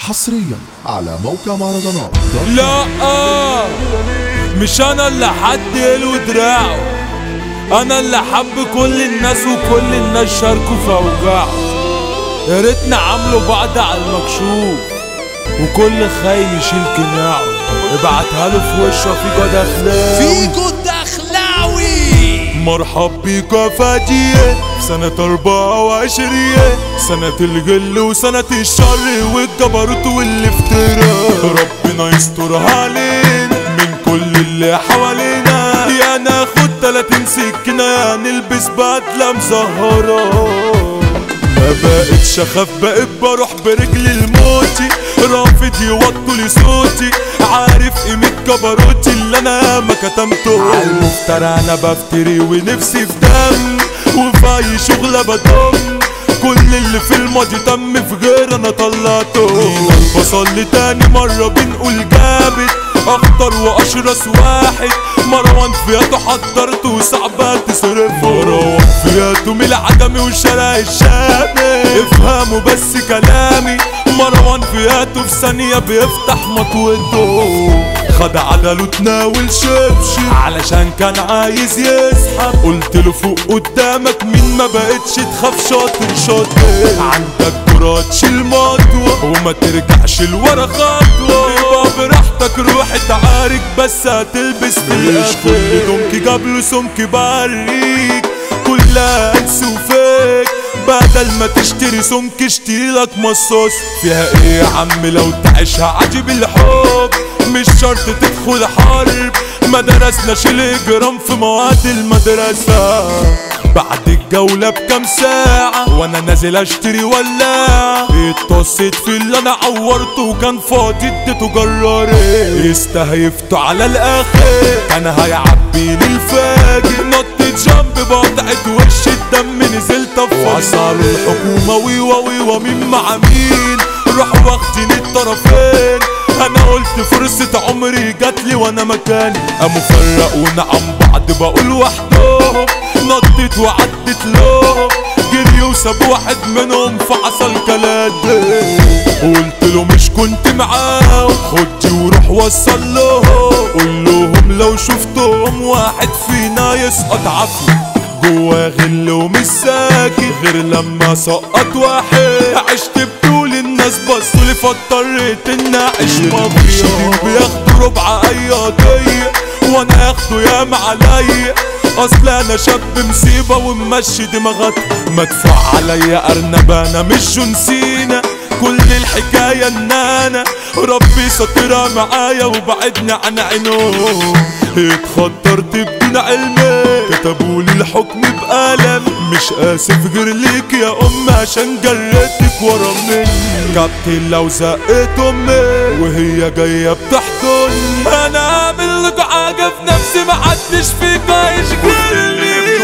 حصريا على موقع مهرجانات دوت لا مش انا اللي حد له دراعه انا اللي حب كل الناس وكل الناس شاركوا في اوجاعه يا ريتنا عاملوا بعض على المكشوف وكل خاين يشيل قناعه ابعتها له في وشه في جد اخلاقي فيكو الدخلاوي مرحب بيك يا فادية سنة أربعة وعشرين سنة الغل وسنة الشر والجبروت والافتراء ربنا يسترها علينا من كل اللي حوالينا يا ناخد تلاتين سكينة يا نلبس بدلة مزهرة ما بقتش اخاف بقيت بروح برجلي لموتي رافض يوطوا لي صوتي عارف قيمة جبروتي اللي انا ما كتمته عالمفترى انا بفتري ونفسي في دم وفي اي شغلة بدم كل اللي في الماضي تم في غير انا طلعته بصلي تاني مرة بنقول جابت اخطر واشرس واحد مروان فياته حضرته وصعبة تصرفه مروان فياته من العدم وشارع الشامي افهموا بس كلامي مروان فياته في ثانية بيفتح مطوته خد عدله تناول شبشب علشان كان عايز يسحب قلت له فوق قدامك مين ما بقتش تخاف شاطر شاطر عندك كرات شيل مطوة وما ترجعش لورا خطوة يبقى براحتك روح اتعارك بس هتلبس في الاخر دونكي جاب له سمك بعريك كلها انس وفيك بدل ما تشتري سمك اشتري لك مصاص فيها ايه يا عم لو تعيشها عجيب الحب مش شرط تدخل حرب ما درسناش الاجرام في مواد المدرسة بعد الجولة بكام ساعة وانا نازل اشتري ولاعة اتصيت في اللي انا عورته وكان فاضي اديته جراري استهيفته على الاخر كان هيعبي لي الفاجر نطت جنب بقطعت وش الدم نزلت افصل الحكومة ويوا ويوا مين مع مين راحوا واخدين الطرفين انا قلت فرصة عمري جاتلي وانا مكاني قاموا فرقونا عن بعض بقول وحدهم نطيت وعدت لهم جري وساب واحد منهم فحصل كلاتي قلت له مش كنت معاهم خدي وروح وصل لهم قول لهم لو شفتهم واحد فينا يسقط عافية جوا غل ومش ساكت غير لما سقط واحد عشت بطول الناس بصوا لي فاضطريت ان اعيش مافيا بياخدوا ربع اي قضية وانا اخده ياما عليا اصل انا شاب مصيبة وممشي دماغك مدفوع عليا ارنب انا مش جون سينا كل الحكاية ان انا ربي سطرها معايا وبعدني عن عينه اتخطرت بدون علمي كتبولي الحكم بقلم مش اسف غير ليك يا ام عشان جريتك ورا مني كابتن لو زقيت امي وهي جايه بتحضني انا عامل لك حاجه في نفسي محدش فيك هيشغلني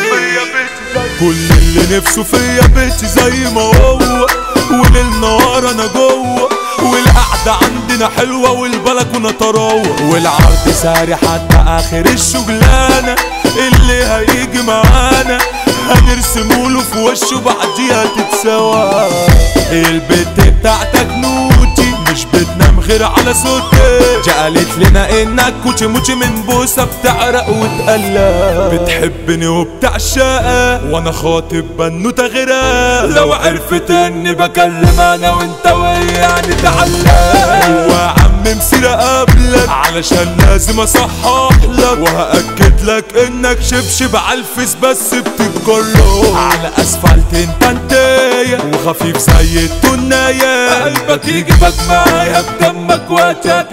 كل اللي نفسه فيا بيتي زي ما هو وليل نهار انا جوه والقعدة عندنا حلوة والبلكونة طراوة والعرض ساري حتى اخر الشغلانة اللي هيجي معانا هنرسموله في وشه بعديها تتسوى البت بتاعتك نوتي مش بتنام غير على صوتي جا قالت لنا انك كوتشي موتشي من بوسة بتعرق وتقلق بتحبني وبتعشقها وانا خاطب بنوتة غيرها لو عرفت اني بكلم انا وانت وهي هنتعلق هو يا عم مسيرة قبلك علشان لازم اصحح لك وهأكد لك انك شبشب عالفيس بس بتتجرب على اسفلت انت انتايه وخفيف زي التناية قلبك يجيبك معايا بدمك وقتك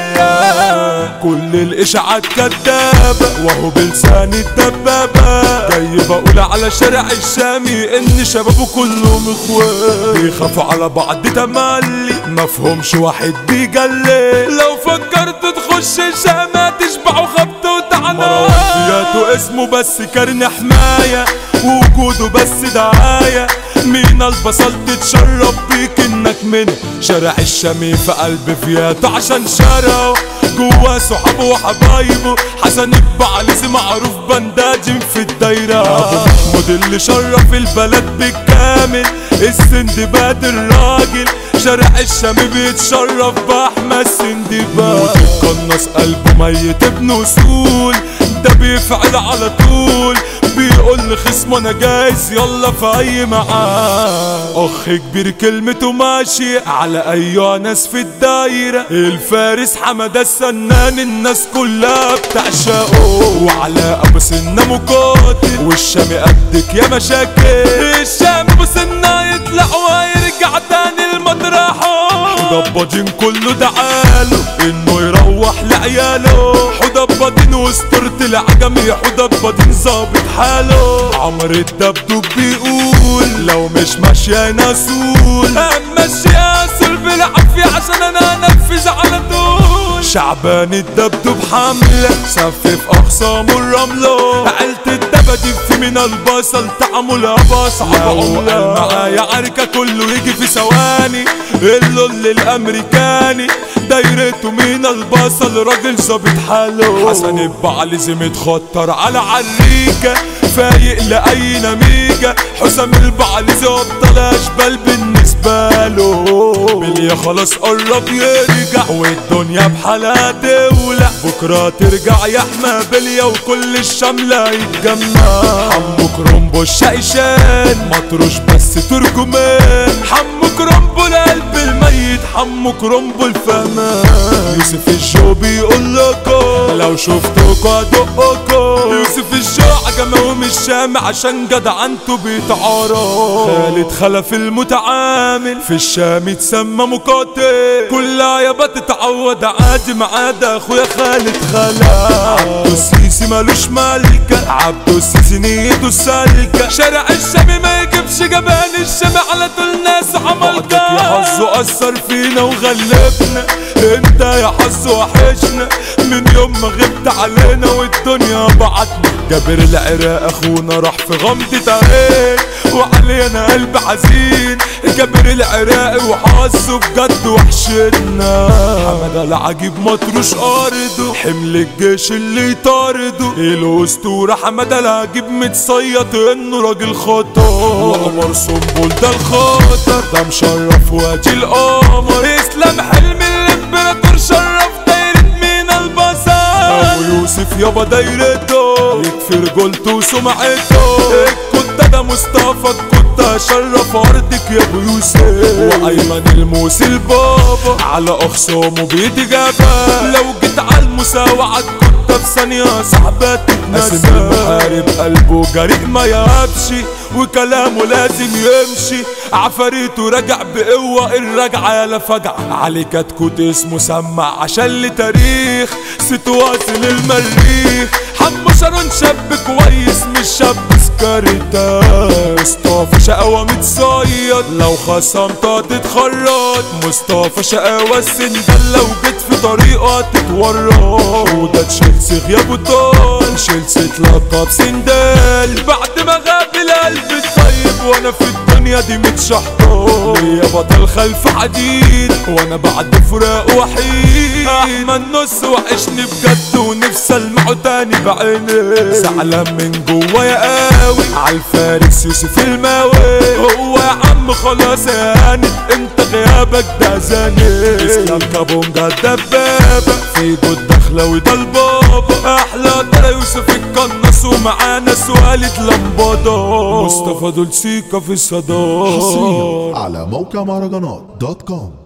تجرب كل الاشاعات كدابة وهو بلساني الدبابة جاي بقول على شارع الشامي ان شبابه كلهم اخوات بيخافوا على بعض تملي مفهومش واحد بيجلي لو فكرت تخش الشامة تشبع وخبط وتعنى فياته اسمه بس كارن حماية وجوده بس دعاية مين البصل تتشرب بيك انك من شارع الشامي في قلب فياته عشان شارعه جوا صحابه وحبايبه حسن البعليسي معروف بنداجم في الدايرة ابو محمود اللي شرف البلد بالكامل السندباد الراجل شارع الشام بيتشرف باحمد سندباد القناص قلبه ميت ابن وصول ده بيفعل على طول بيقول لخصمه انا جايز يلا في اي معاه اخ كبير كلمته ماشي على اي ناس في الدايرة الفارس حمد السنان الناس كلها بتعشقه وعلى ابو سنة مقاتل والشام قدك يا مشاكل الشام ابو سنة يطلع ويرجع تاني المطرحه حدبضين كله دعاله انه يروح لعياله حدبضين واسطورة العجمي حدبضين ظابط حاله عمر الدبدوب بيقول لو مش ماشية نسول همشي اسول بالعافية عشان انا انفذ على طول شعبان الدبدوب حملة سفف اخصامه الرملة عيلة الدبدي في من البصل تعملها بصعب عملة معايا عركة كله يجي في ثواني اللول الامريكاني دايرته من البصل راجل ظابط حاله حسن البعل لازم يتخطر على عريكة فايق لأي نميجة حسام البعل ظبط اشبال بالنسبة له بليا خلاص قرب يرجع والدنيا بحالها تولع بكرة ترجع يا احمى بليا وكل الشملة يتجمع حمو كرومبو الشايشان مطروش بس ترجمان حمو كرومبو القلب الميت حمو كرومبو الفهمان يوسف الجو بيقول لكم لو شفتوكوا ادقكم يوسف الجو عجمه ومش شامع عشان جدعنته بيتعارى خالد خلف المتعامل في الشام يتسمى مقاتل كلها يابا تتعود عادي ما عدا اخويا خالد خلا عبدو السيسي مالوش مالكة عبدو السيسي نيته سالكة شارع الشام ما يجيبش جبان الشام على طول ناس عملكة يا حظه أثر فينا وغلبنا انت يا حظ وحشنا من يوم ما غبت علينا والدنيا بعتنا جابر العراق اخونا راح في غمضة عين وعلينا قلب حزين جابر العراقي وحظه بجد وحشتنا حمد العجيب مطروش ارضه حمل الجيش اللي يطارده الاسطورة حمد العجيب متصيط انه راجل خطر وقمر سنبل ده الخطر ده مشرف وادي القمر اسلام حلمي الامبراطور شرف دايرة مين البصر ابو يوسف يابا دايرته يكفي رجولته وسمعته الكتة ده مصطفى الكتة شرف ارضك يا ابو يوسف وايمن الموسي البابا على اخصامه بيتجابى لو جيت على المساواة الكتة في ثانية صاحبات تتنسى المحارب قلبه جريء ما يهبش وكلامه لازم يمشي عفاريته رجع بقوة الرجعة يا فجعة علي كتكوت اسمه سمع عشان لتاريخ ست واصل المريخ حمو شارون شاب كويس مش شاب سكرتا مصطفى شقاوة متصيد لو خصمت تتخرط مصطفى شقاوة السندال لو جيت في طريقة تتورط وده تشيلسي غيابه طال تشيلسي اتلقب سندال بعد ما غاب القلب الطيب وانا في الدنيا دي متشحطان يا بطل خلف حديد وانا بعد فراق وحيد احمد نص وحشني بجد ونفسي المعه تاني بعيني زعلان من جوا يا قاوي عالفارس يوسف الماوي هو يا عم خلاص يا هانت انت غيابك ده زاني اسلام كابونجا الدبابة في جود داخلة وده البابا احلى ترى يوسف القناص ومعانا سؤالة لمبادة مصطفى دول سيكا في الصدارة حصريا على موقع مهرجانات دوت كوم